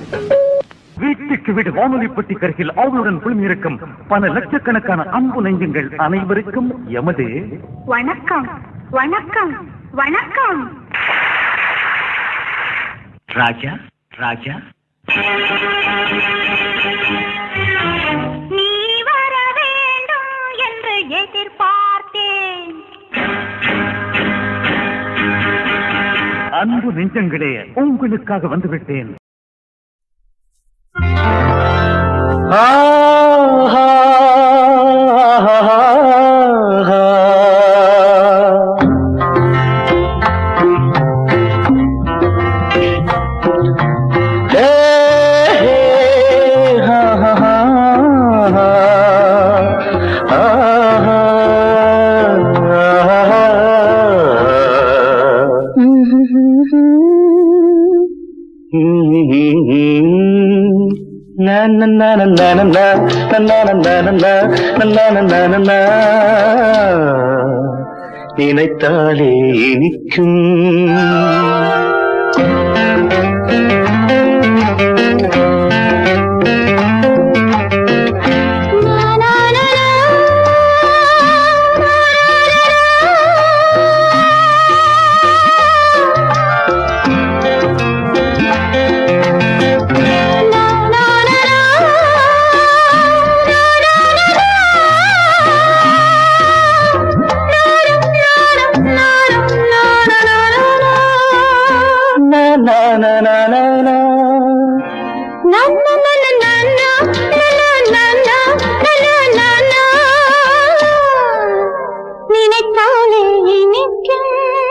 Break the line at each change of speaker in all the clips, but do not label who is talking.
வீட்டுக்கு வீடு வானொலி பெட்டி கருகில் அவளுடன் குழுமியிருக்கும் பல லட்சக்கணக்கான அன்பு நெஞ்சங்கள் அனைவருக்கும் எமது
வணக்கம் வணக்கம் வணக்கம்
ராஜா ராஜா
நீ வர வேண்டும் என்று எதிர்பார்த்தேன்
அன்பு நெஞ்சங்களே உங்களுக்காக வந்துவிட்டேன்
நினைத்தாலே இனிக்கும்
நினைத்தாலே இனிக்கும்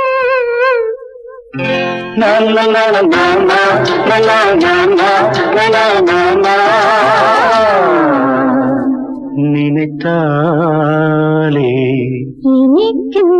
நினைத்தாலே
இனிக்கும்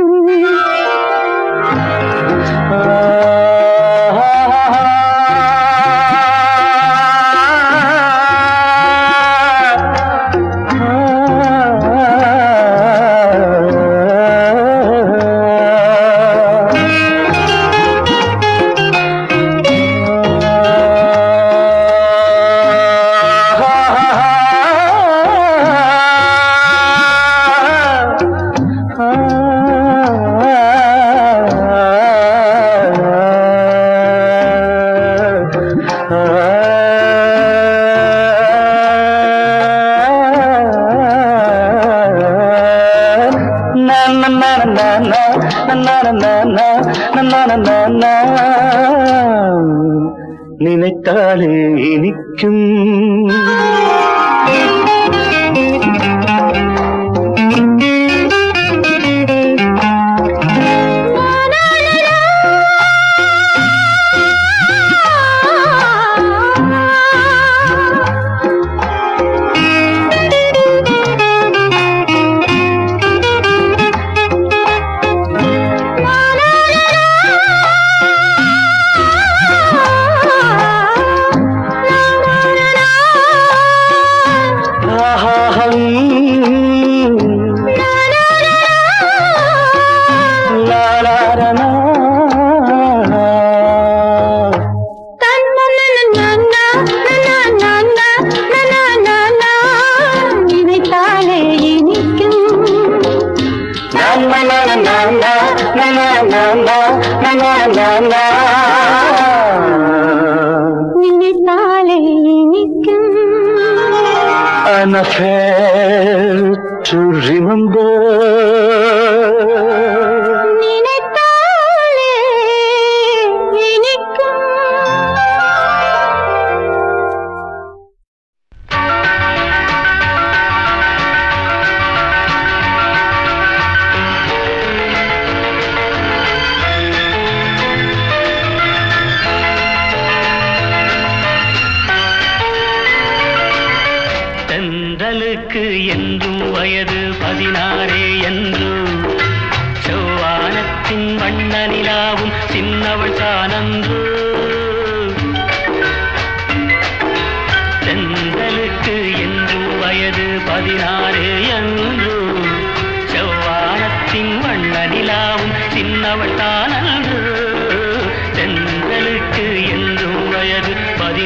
நினைத்தாலே இனிக்கும்
நினைத்தாலே இனிக்கும் நினைத்தாலே இனிக்கும்
An affair to remember.
நினைத்தாலே இனிக்கும்
தென்றலுக்கு என்றும் வயது பதினாறே என்று செவ்வானத்தின் வண்ண நிலாவும் சின்னவள் தானன்று தென்றலுக்கு என்றும் வயது பதினாறே என்று செவ்வானத்தின் வண்ண நிலாவும் சின்னவள் தானன்று தென்றலுக்கு என்றும் வயது பதினாறு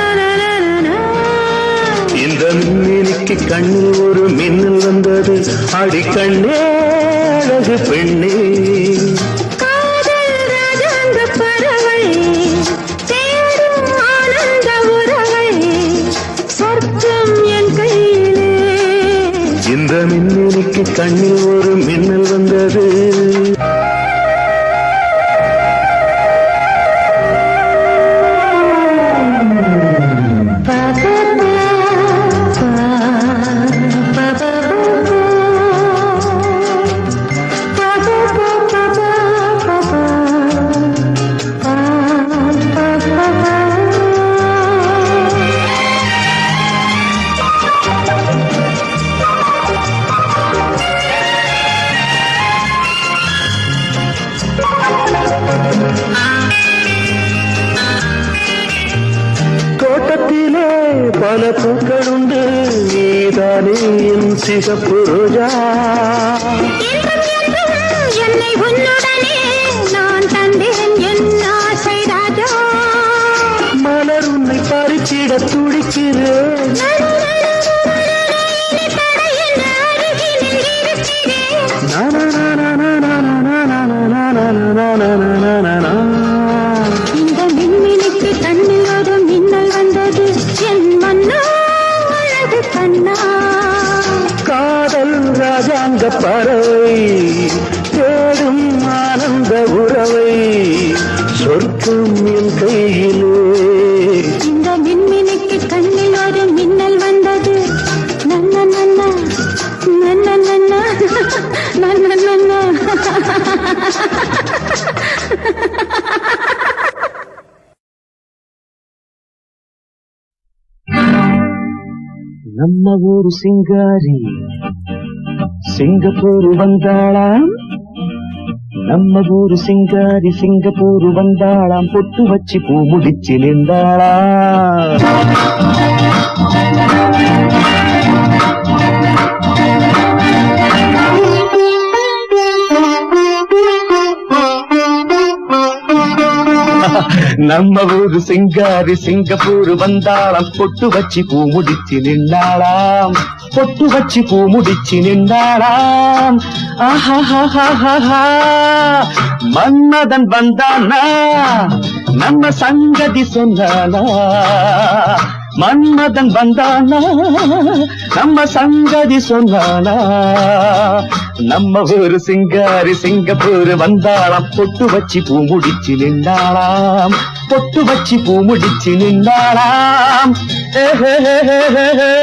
மின்மினிக்கு கண்ணில் ஒரு மின்னல் வந்தது அடி கண்ணே அழகு பெண்ணே
காதல் ராஜாங்க பறவை தேடும் ஆனந்த உறவை சொர்க்கம் என் கையிலே
இந்த மின்மினிக்கு கண்ணில் ஒரு மின்னல் வந்தது தோட்டத்திலே பல பூக்கள் உண்டு நீதானே என் சிகப்பு ரோஜா
என்றும் என்றும் என்னை உன்னுடனே நான் தந்தேன் என் ஆசை ராஜா
மலர் உன்னை பறிச்சிட துடிக்கிறேன்
இனி தடை என்ற அருகினில் இருக்கிறேன்
நானானானானானானானானானானானானானானா.
இந்த மின்மினிக்கு கண்ணில் ஒரு மின்னல் வந்தது என் மன்னா அழகு கண்ணா
காதல் ராஜாங்க பறவை தேடும் ஆனந்த உறவை சொர்க்கம் என் கையிலே
இந்த மின்மினிக்கு கண்ணில் ஒரு மின்னல் வந்தது நன்ன நன்ன நன்ன நன்ன நன்ன நன்ன
ನಮ್ಮ ಊರು ಸಿಂಗಾರಿ ಸಿಂಗಪೂರು ಬಂದಾಳಾಂ நம்ம ஊரு சிங்காரி சிங்கப்பூரு வந்தாளாம் பொட்டு வச்சு பூ முடிச்சு நின்றாளா நம்ம ஊரு சிங்காரி சிங்கப்பூரு வந்தாளாம் பொட்டு வச்சு பூ முடிச்சு நின்றாளாம் பொட்டு வச்சு பூ முடிச்சு நின்றாளாம் ஆஹாஹாஹாஹா. மன்மதன் வந்தானா நம்ம சங்கதி சொன்னானா மன்மதன் வந்தானா நம்ம சங்கதி சொன்னானா நம்ம ஊரு சிங்காரி சிங்கப்பூர் வந்தாளாம் பொட்டு வச்சு பூ முடிச்சு நின்றாளாம் பொட்டு வச்சு பூ முடிச்சு நின்றாளாம் ஏஹேஹேஹேஹே.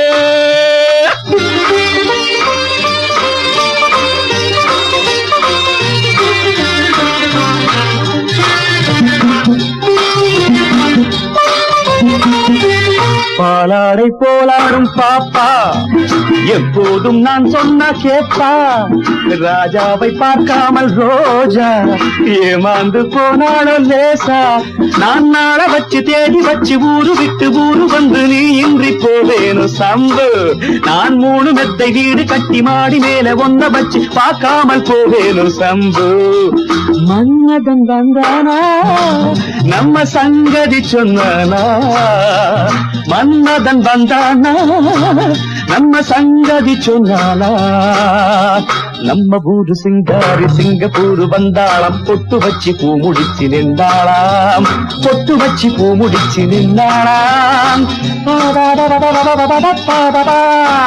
பாலாடை போலாடும் பாப்பா எப்போதும் நான் சொன்ன கேப்பா ராஜாவை பார்க்காமல் ரோஜா ஏமாந்து போனாலும் லேசா நான் நாள வச்சு தேடி வச்சு ஊரு விட்டு ஊரு வந்து நீ இன்றி போவேணும் சம்பு நான் மூணு மெத்தை வீடு கட்டி மாடி மேல ஒன்ன வச்சு பார்க்காமல் போவேணும் சம்பு மன்மதன் வந்தானா நம்ம சங்கதி சொன்னானா மன்மதன் வந்தானா நம்ம சங்கதி சொன்னானா நம்ம ஊரு சிங்காரி சிங்கப்பூரு வந்தாளாம் பொட்டு வச்சு பூ முடிச்சு நின்றாளாம் பொட்டு வச்சு பூ முடிச்சு நின்றாளாம் பாடாடாடாடாடாடாடாடாடா.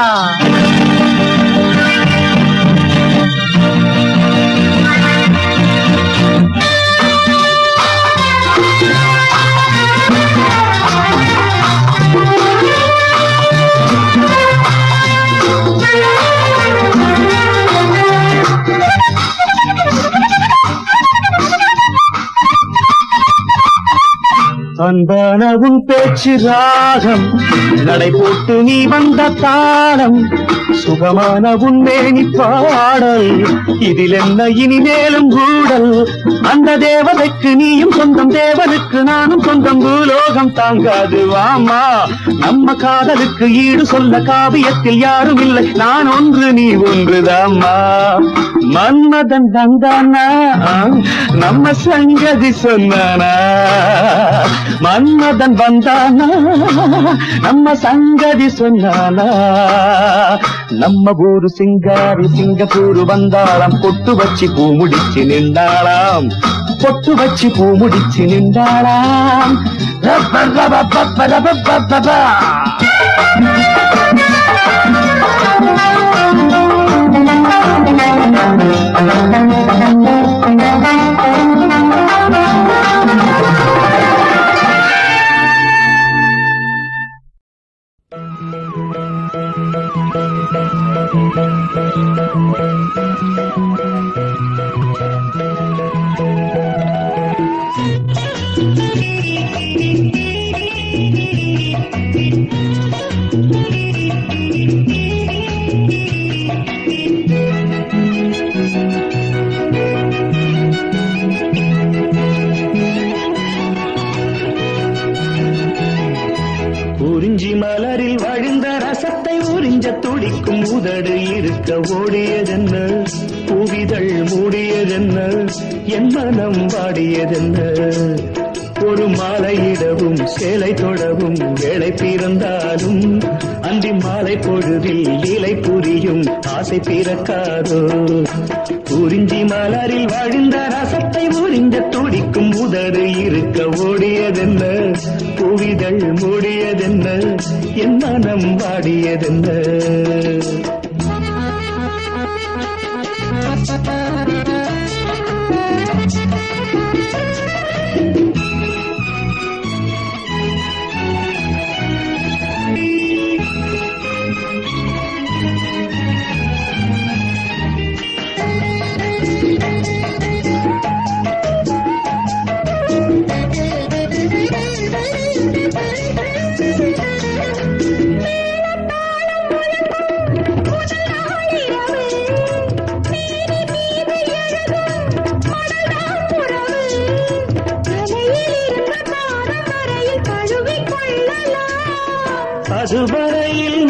அன்பான உன் பேச்சு ராகம் நடை போட்டு நீ வந்த தாளம் சுகமான உன் மேனி பாடல் இதில் என்ன இனிமேலும் கூடல் அந்த தேவதைக்கு நீயும் சொந்தம் தேவனுக்கு நானும் சொந்தம் பூலோகம் தாங்காது வாமா நம்ம காதலுக்கு ஈடு சொல்ல காவியத்தில் யாரும் இல்லை நான் ஒன்று நீ ஒன்றுதாம்மா மன்மதன் வந்தானா நம்ம சங்கதி சொன்னானா மன்மதன் வந்தானா நம்ம சங்கதி சொன்னானா நம்ம ஊரு சிங்காரி சிங்கப்பூர் வந்தாளாம் பொட்டு வச்சு பூ முடிச்சு நின்றாளாம் பொட்டு வச்சு பூ முடிச்சு நின்றாளாம் ரப்ப ரப்ப பப்ப ரப்ப பப்ப பா.
உறிஞ்சி மலரில் வழிந்த ரசத்தை உறிஞ்ச துடிக்கும் உதடு இருக்க ஓடியதென்ன பூவிதழ் மூடியதென்ன என் மனம் வாடியதென்ன ஒரு மாலையிடவும் சேலை தொடவும் வேலை பிறந்தாலும் அந்தி மாலை பொழுதில் இலை புரியும் ஆசை பிறக்காதோ உறிஞ்சி மலரில் வழிந்த ரசத்தை உறிஞ்ச துடிக்கும் உதடு இருக்க ஓடியதென்ன பூவிதழ் மூடியதென்ன என் மனம் வாடியதென்ன அதுவரையில்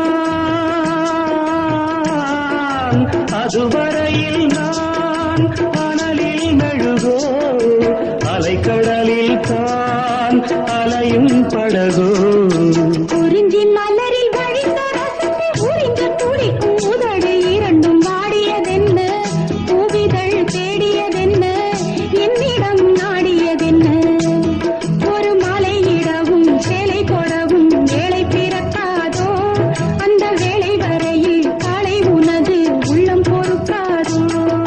நான் அதுவரையில் நான் அனலில் மெழுகோ அலைக்கடலில் தான் அலையும் படகோ
குறிஞ்சி மலரில் வழிந்த ரசத்தை உறிஞ்ச துடிக்கும் உதடு இரண்டும் வாடியதென்ன பூவிதழ் தேடியதென்ன என்னிடம் நாடியதென்ன ஒரு மலையிடவும் சேலை கொடவும் வேலை பிறக்காதோ அந்த வேலை வரையில் காலை உனது உள்ளம் பொறுக்காதோ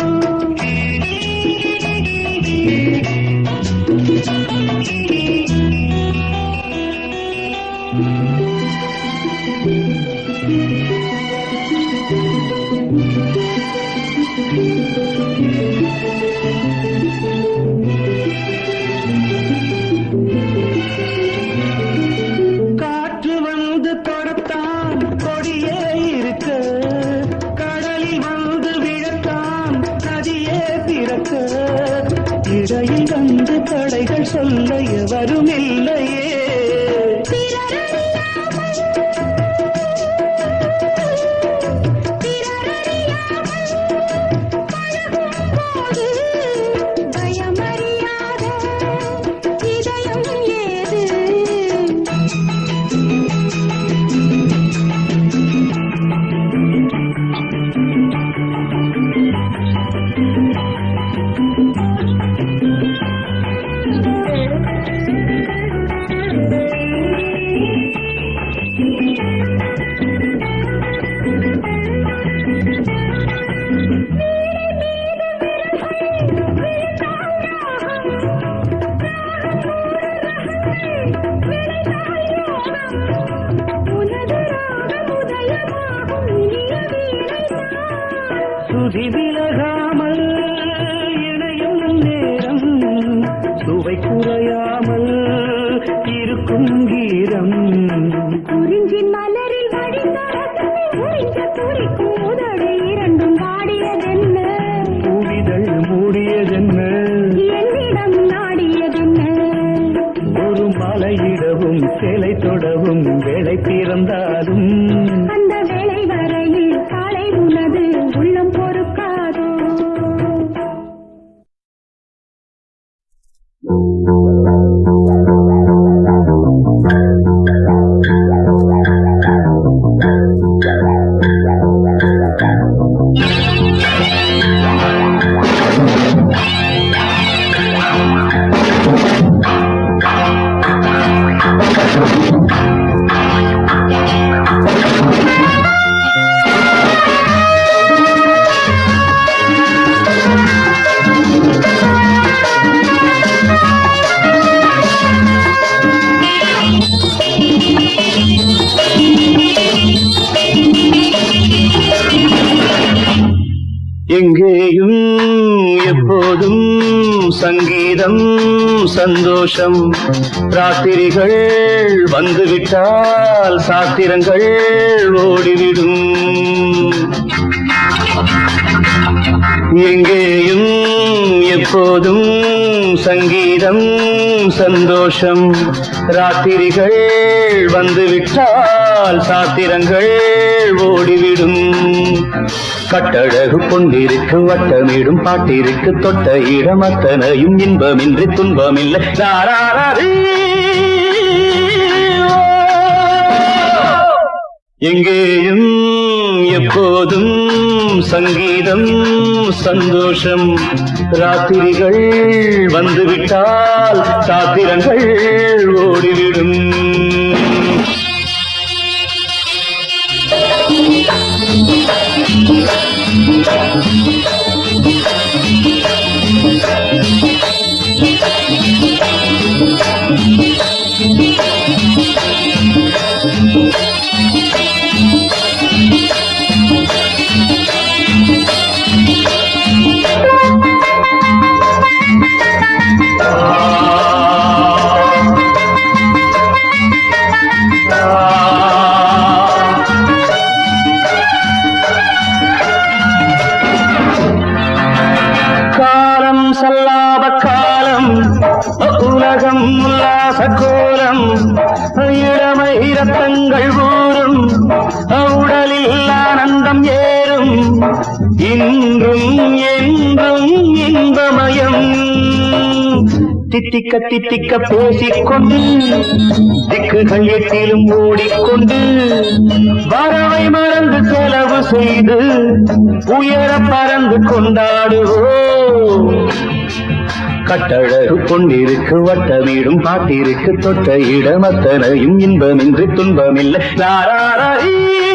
காற்று வந்து தொடத்தான் கொடியே இருக்க கடலில் வந்து விழத்தான் நதியே பிறக்க இடையில் வந்து தடைகள் சொல்ல எவரும் இல்லையே
பயமறியாத இதயம் ஏது உனது ராகம் உதயமாகும் இனிய வீணைதான்.
சுதி விலகாமல் இணையும் நேரம் சுவை குறையாமல் இருக்கும் கீதம்
குறிஞ்சி மலரில் வடிந்த ரசத்தை உறிஞ்ச துடிக்கும் உதடு இரண்டும் வாடியதென்ன
பூவிதழ் மூடியதென்ன
என்னிடம் நாடியதென்ன
ஒரு மலையிடவும் சேலை தொடவும் வேலை பிறந்தாலும்
அந்த வேளை வரையில் காலை உனது உள்ளம் பொறுக்காதோ
Thank you. சங்கீதம் சந்தோஷம் ராத்திரிகள் வந்துவிட்டால் சாத்திரங்கள் ஓடிவிடும் எங்கேயும் எப்போதும் சங்கீதம் சந்தோஷம் ராத்திரிகள் வந்துவிட்டால் சாத்திரங்கள் ஓடிவிடும் கட்டழகு கொண்டிருக்கு வட்டமிடும் பாட்டிருக்கு தொட்ட இடம் அத்தனையும் இன்பமின்றி துன்பமில்லை தாராரீ. எங்கேயும் எப்போதும் சங்கீதம் சந்தோஷம் ராத்திரிகள் வந்துவிட்டால் சாத்திரங்கள் ஓடிவிடும் காலம் சல்லாப காலம் உலகம் உல்லாச கோலம் இளமை ரத்தங்கள் ஊறும் உடலில் ஆனந்தம் ஏறும் இன்றும் என்றும் இன்பமயம் தித்திக்க தித்திக்க பேசிக்கொண்டு திக்குகள் எட்டிலும் ஓடிக்கொண்டு வரவை மறந்து செலவு செய்து உயர பறந்து கொண்டாடுவோம் கட்டழகு கொண்டிருக்கு வட்டமீடும் பாட்டிருக்கு தொட்ட இடம் அத்தனையும் இன்பமின்றி துன்பமில்லை லாராரீ.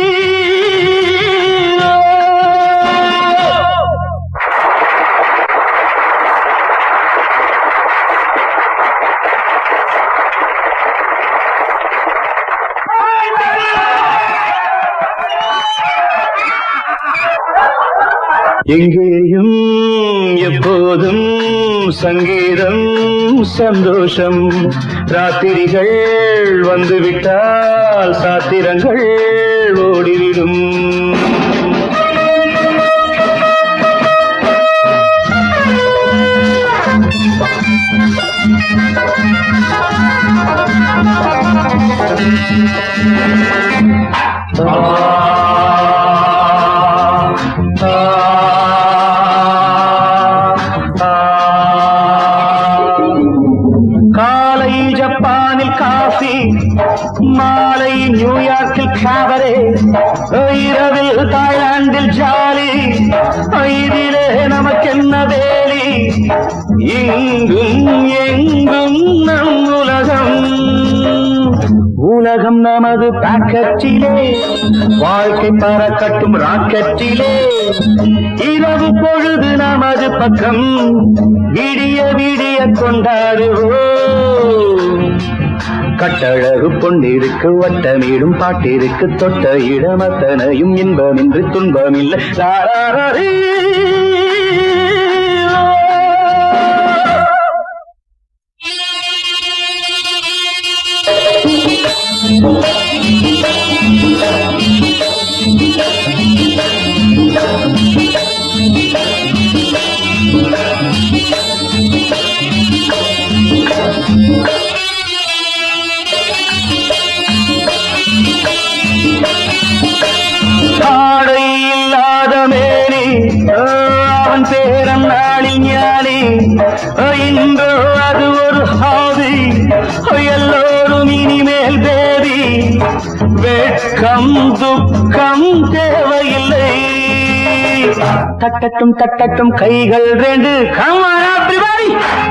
எங்கேயும் எப்போதும் சங்கீதம் சந்தோஷம் ராத்திரிகள் வந்துவிட்டால் சாத்திரங்கள் ஓடிவிடும் காலை ஜப்பானில் காஃபி மாலை நியூயார்க்கில் காபரே இரவில் தாய்லாந்தில் ஜாலி இதிலே நமக்கென்ன வேலி இங்கும் எங்கும் நம் உலகம் உலகம் நமது பாக்கெட்டிலே வாழ்க்கை பறக்கட்டும் ராக்கெட்டிலே இரவு பொழுது நமது பக்கம் விடிய விடிய கொண்டாடுவோம் கட்டழகு பொன்னிருக்கு வட்டமீடும் பாட்டிருக்கு தொட்ட இடமத்தனையும் இன்பமின்றி துன்பமில்லை லாராரீ. ஆடை இல்லாத மேனி ஆ, அவன் பேரன் நாளில் ஞானி ஆ, இன்றோ அது ஒரு ஹாவி எல்லோரும் இனிமேல் பேதி வெட்கம் துக்கம் தேவையில்லை தட்டட்டும் தட்டட்டும் கைகள் ரெண்டு கமான் everybody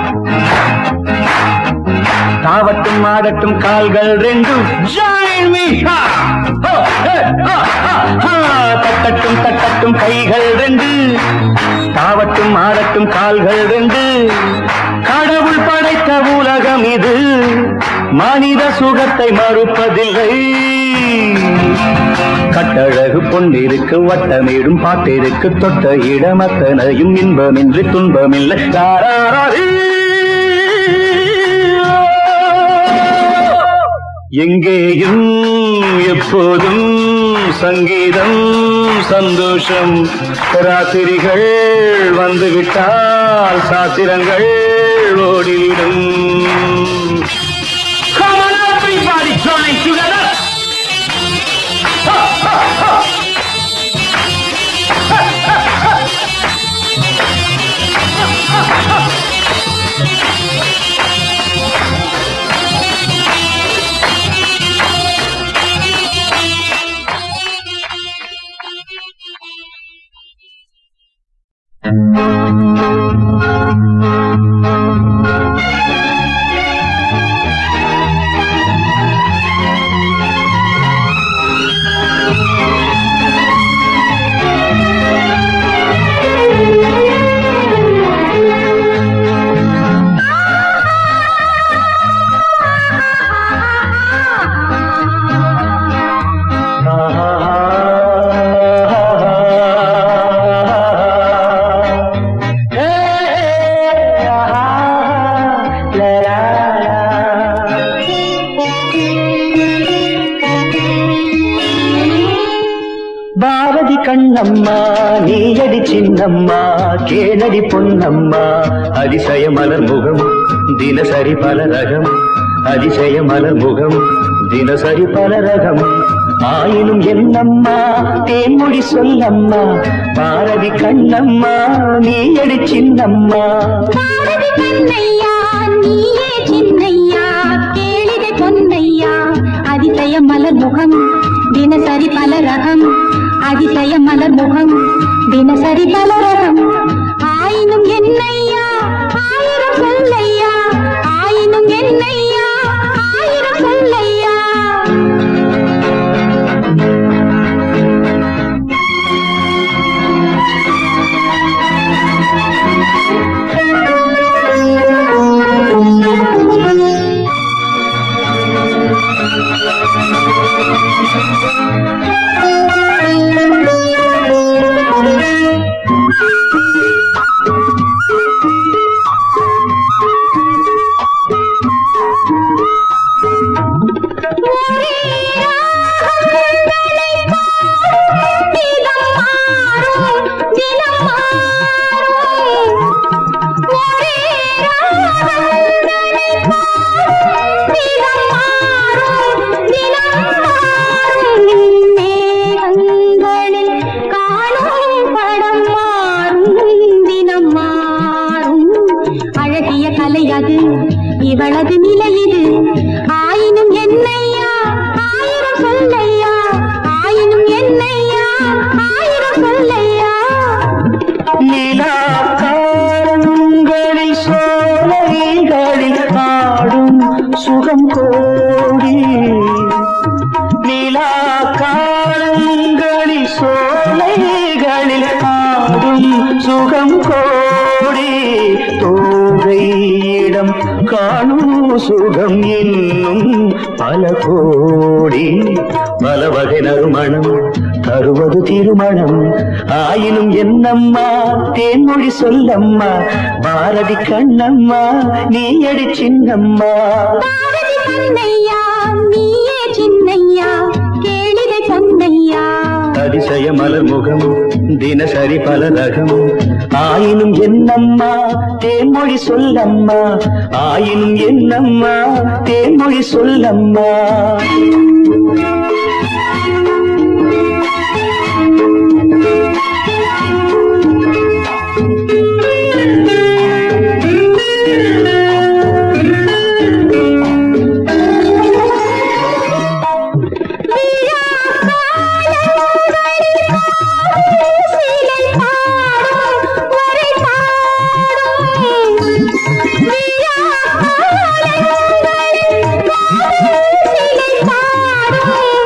தாவட்டும் ஆடட்டும் கால்கள் ரெண்டும் join me ha! ho, hey, ha, ha, ha! தட்டட்டும் தட்டட்டும் கைகள் ரெண்டு தாவட்டும் ஆடட்டும் கால்கள் ரெண்டு கடவுள் படைத்த உலகம் இது மனித சுகத்தை மறுப்பதில்லை கட்டழகு பொன்னிருக்கு வட்டமேடும் பாட்டிருக்கு தொட்ட இடமத்தனையும் இன்பமின்றி துன்பமில்லை தாராரீ. எங்கேயும் எப்போதும் சங்கீதம் சந்தோஷம் ராத்திரிகள் வந்துவிட்டால் சாத்திரங்கள் ஓடிவிடும் Come on, everybody, join together.
Bharathi Kannamma நீயடி சின்னம்மா கேளடி பொன்னம்மா அதிசய மலர் முகம் தினசரி பல ரகம் அதிசய மலர் முகம் தினசரி பல ரகம் ஆயினும் என்னம்மா தேன்மொழி சொல்லம்மா பாரதி கண்ணம்மா நீயடி சின்னம்மா
பாரதி கண்ணையா நீயே சின்னையா கேளிதை பொன்னையா அதிசய மலர் முகம் தினசரி பல ரகம் அதிசய மலர் முகம் தினசரி பல ரகம் ஆயினும் என்னையா ஆயிரம் சொல்லையா ஆயினும் என்னையா ஆயிரம் சொல்லையா அழகிய கலை அது இவளது நிலை இது ஆயினும் என்னையா ஆயிரம் சொல்லையா ஆயினும் என்னையா ஆயிரம் சொல்லையா
நிலா காலங்களில் சோலைகளில் ஆடும் சுகம் கோடி நிலா காலங்களில் சோலைகளில் ஆடும் சுகம் கோடி தோகையிடம் காணும் சுகம் இன்னும் பல கோடி பல வகை நறுமணம் தருவது திருமணம் ஆயினும் என்னம்மா தேன்மொழி சொல்லம்மா பாரதி கண்ணம்மா நீ அடி சின்னம்மா
பாரதி கண்ணையா நீயே சின்னையா கேளிதை பொன்னையா
அதிசய மலர் முகம் தினசரி பல ரகம் ஆயினும் என்னம்மா தேன்மொழி சொல்லம்மா ஆயினும் என்னம்மா தேன்மொழி சொல்லம்மா
சிலை பாடும் வரை பாடும் விழா காலங்களில் சிலை பாடும்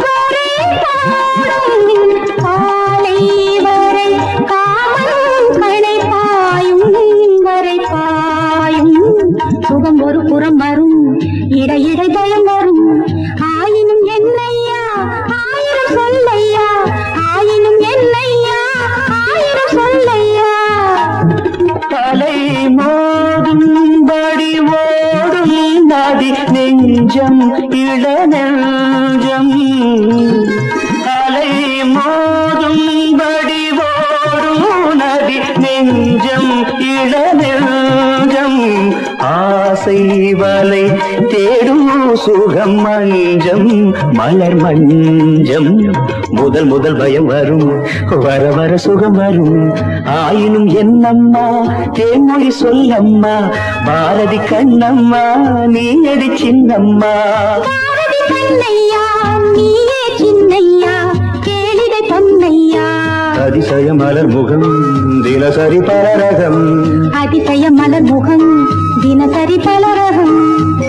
ஆசை வலை தேடும் சுகம் மஞ்சம் மலர் மஞ்சம் முதல் முதல் பயம் வரும் வர வர சுகம் வரும் ஆயினும் என்னம்மா தேன்மொழி சொல்லம்மா பாரதி கண்ணம்மா நீ அடி சின்னம்மா
பாரதி கண்ணையா நீயே சின்னையா கேளிடை பொன்னையா
அதிசய மலர் முகம் தினசரி பரரகம்
அதிசய மலர் முகம் தினசரி பலரகம்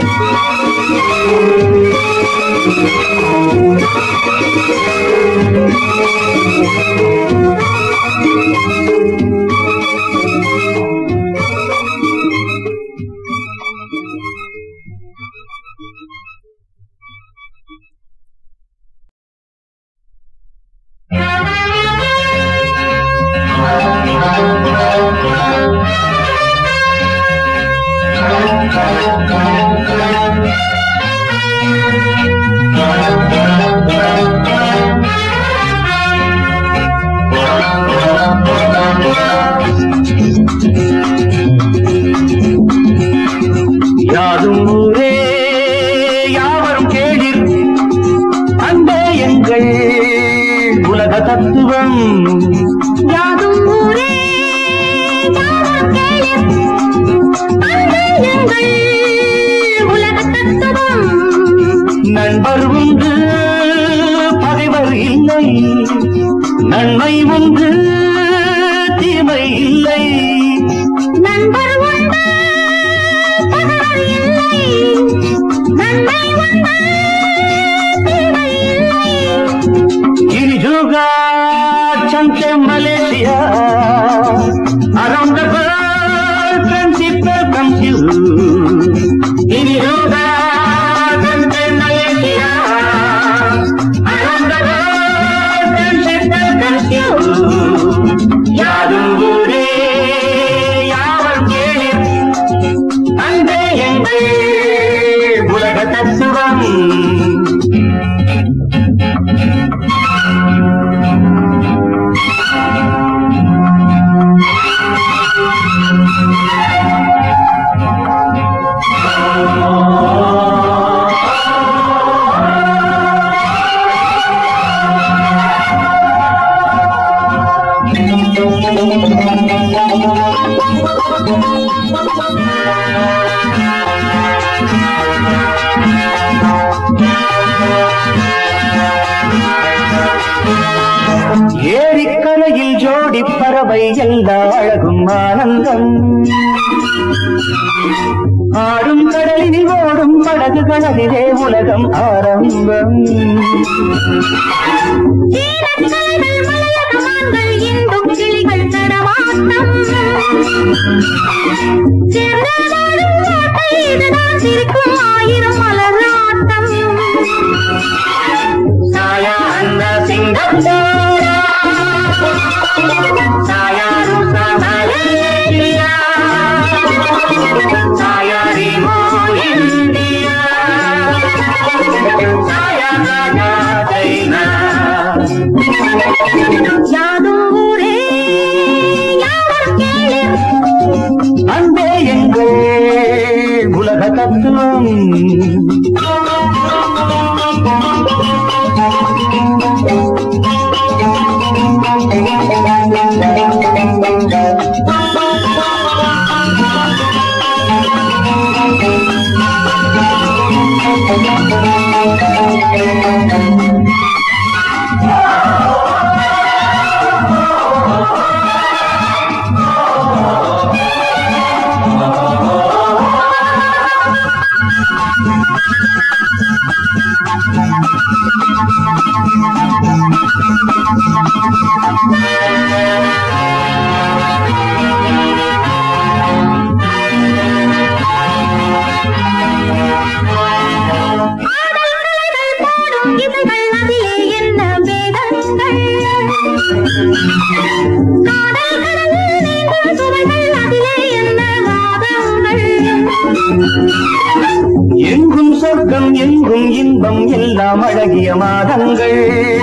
யாதும் ஊரே யாவரும் கேளிர் அன்பே எங்கள் உலக தத்துவம்
யாதும் ஊரே யாவரும் கேளிர். அன்பே எங்கள் உலக தத்துவம்
நண்பர் உண்டு பகைவர் இல்லை நன்மை உண்டு தீமை இல்லை
நண்பர் உண்டு பகைவர் இல்லை நன்மை உண்டு தீமை இல்லை
Girijuga, Chante, Malaysia. Around the world, friendship welcomes you. Girijuga, Chante, Malaysia. Around the world, friendship welcomes you. யாரும் ஊரே யாவர் கேளிர் அன்பே எங்கள் உலக தத்துவம் ஏரிக்கரையில் ஜோடி பறவை எல்லா அழகும் ஆனந்தம் ஆடும் கடலில் ஓடும் படகுகளிலே உலகம் ஆரம்பம்
சீனக்கலைகள் மலையகமான்கள் எங்கும் கிளிகள் நடமாட்டம் சேர்ந்து வாழும் வாழ்க்கை இதுதான் சிரிக்கும் ஆயிரம் மலராட்டம்
சாயா அந்த சிங்கப்பூரா சாயா ருசா மலேசியா சாயா ரிமோ இந்தியா சாயா நாகா சைனா
யாதும் ஊரே யாவரும் கேளிர்.
அன்பே எங்கள் உலக தத்துவம்
ஆடல்கள் பாடும் இசைகள் அதிலே என்ன வேதங்கள் காதல் கடலில் நீந்தும் சுவைகள் அதிலே என்ன வாதங்கள்
எங்கும் சொர்க்கம் எங்கும் இன்பம் எல்லாம் அழகிய மாதங்கள்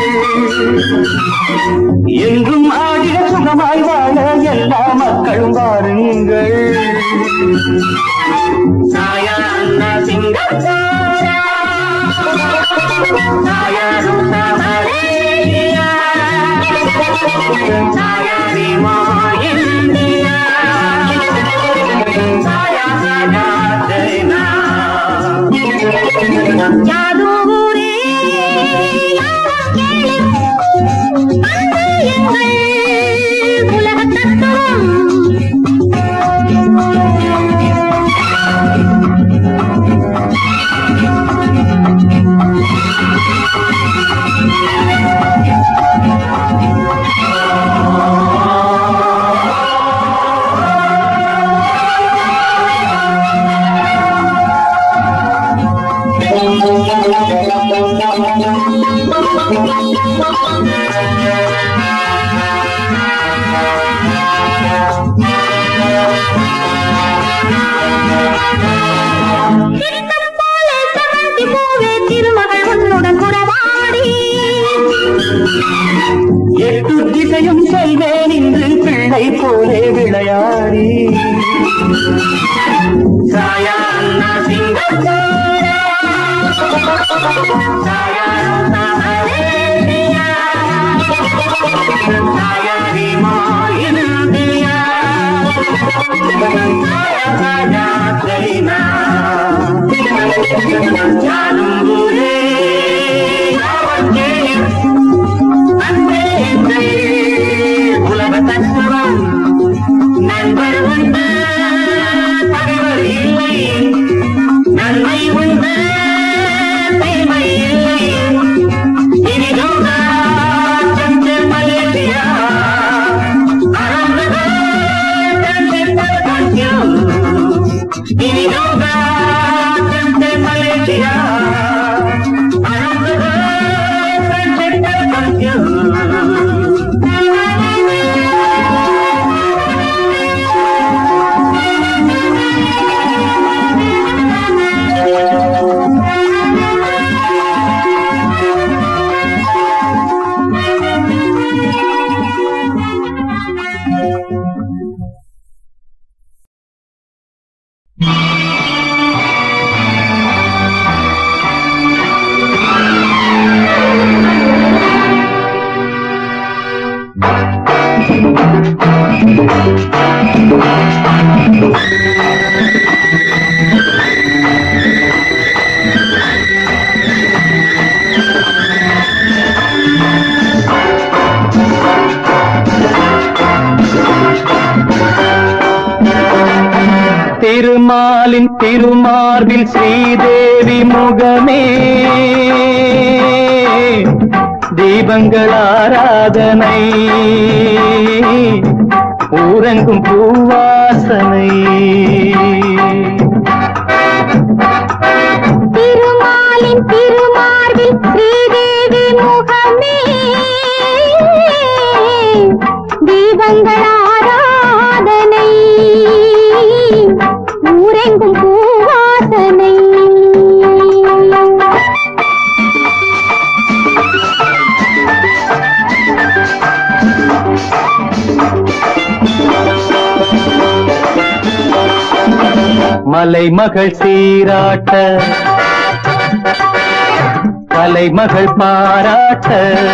என்றும் ஆடிய சுகமாய் வாழ எல்லா மக்களும் வாருங்கள் Saya Anna Singapura Saya Rusa Malaysia Saya Bimo India Saya Sada China
யாதூரே யாரும் கேளு அன்பு எங்கள் உலக தத்துவம் சித்தம் போல செவந்தி பூவே திருமகள் உன்னுடன் உறவாடி
எட்டு திசையும் செல்வேன் இன்று பிள்ளை போலே விளையாடி சாயா அண்ணா சிங்கப்பூரா சாயா அண்ணா மலேசியா சாயா விமா இந்தியா சாயா ராஜா சைனா யாரும் ஊரே யாவர்க்கேயும் அன்பே எங்கள் உலக தத்துவம் நண்பர் உண்டு பகைவர் இல்லை நன்மை உண்டு தீமை இல்லை இனிதோட சஞ்சல் மலேசியா அறந்தது சஞ்சல் பஞ்சம் இனிதோட சஞ்சல் மலேசியா அறந்தது சஞ்சல் பஞ்சம்
திருமாலின் திருமார்பில் ஸ்ரீதேவி முகமே தீபங்கள் ஆராதனை ஊரங்கும் பூவாசனை
திருமாலின் திருமார்பில் ஸ்ரீதேவி முகமே தீபங்கள் ஆராதனை ஊரெங்கும் பூவாசனை
மலைமகள் சீராட்ட கலைமகள் பாராட்ட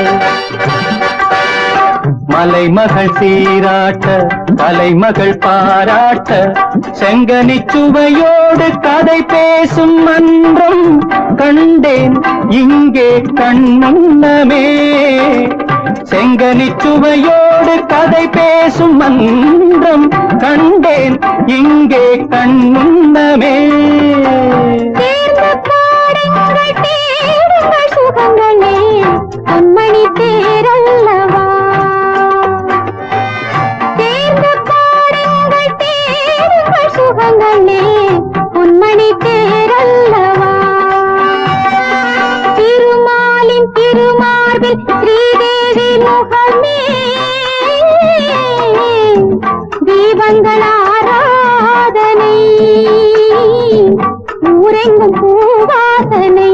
மலைமகள் சீராட்ட கலைமகள் பாராட்ட செங்கனி சுவையோடு கதை பேசும் மன்றம் கண்டேன் இங்கே கண்முன்னமே செங்கனி சுவையோடு கதை பேசும் மன்றம் கண்டேன் இங்கே கண்முன்னமே
தேர்ந்த பாடுங்கள் தேடுங்கள் சுகங்களே பொன்மணி தேரல்லவா தேர்ந்த பாடுங்கள் தேடுங்கள் சுகங்களே பொன்மணி தேரல்லவா திருமாலின் திருமார்பில் ஸ்ரீதேவி முகமே தீபங்கள் ஆராதனை ஊரெங்கும் பூவாசனை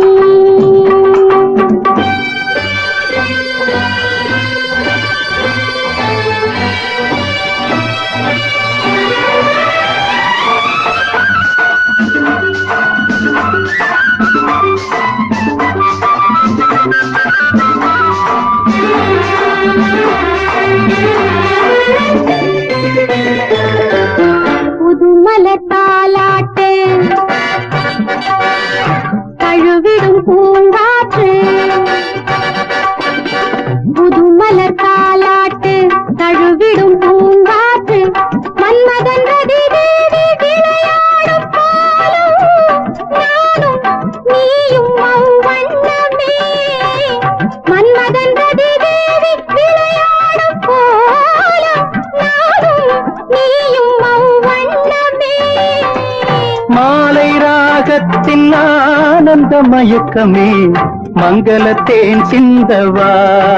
ஆனந்த மயக்கமே மங்களத்தேன் சிந்தவா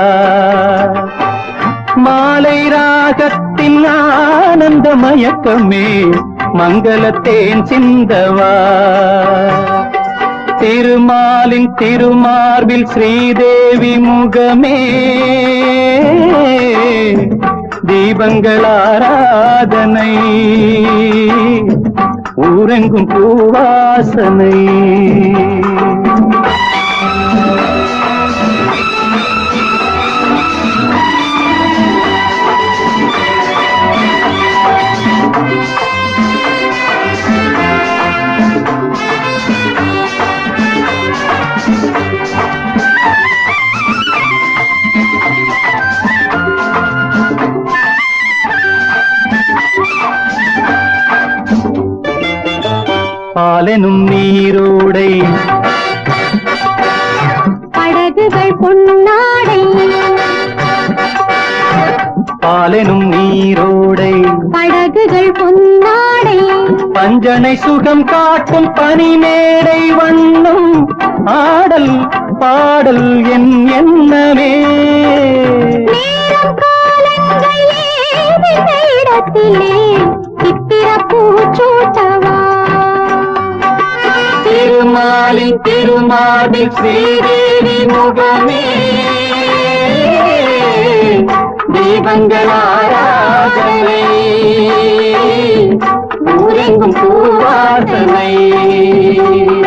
மாலை ராகத்தின் ஆனந்த மயக்கமே மங்களத்தேன் சிந்தவா திருமாலின் திருமார்பில் ஸ்ரீதேவி முகமே தீபங்கள் ஆராதனை ஊரெங்கும் பூவாசனை பாலெனும் நீரோடை
படகுகள் பொன்னாடை
பாலெனும் நீரோடை
படகுகள் பொன்னாடை
பஞ்சனை சுகம் காட்டும் பனிமேடை வண்ணம் ஆடல் பாடல் என் எண்ணமே
நேரம் காலங்கள் ஏது இடத்திலே சித்திர பூச்சூட்டவா
திருமாலின் திருமாலில் ஸ்ரீதேவி முகமே தீபங்கள் ஆராதனை ஊரெங்கும் பூவாசனை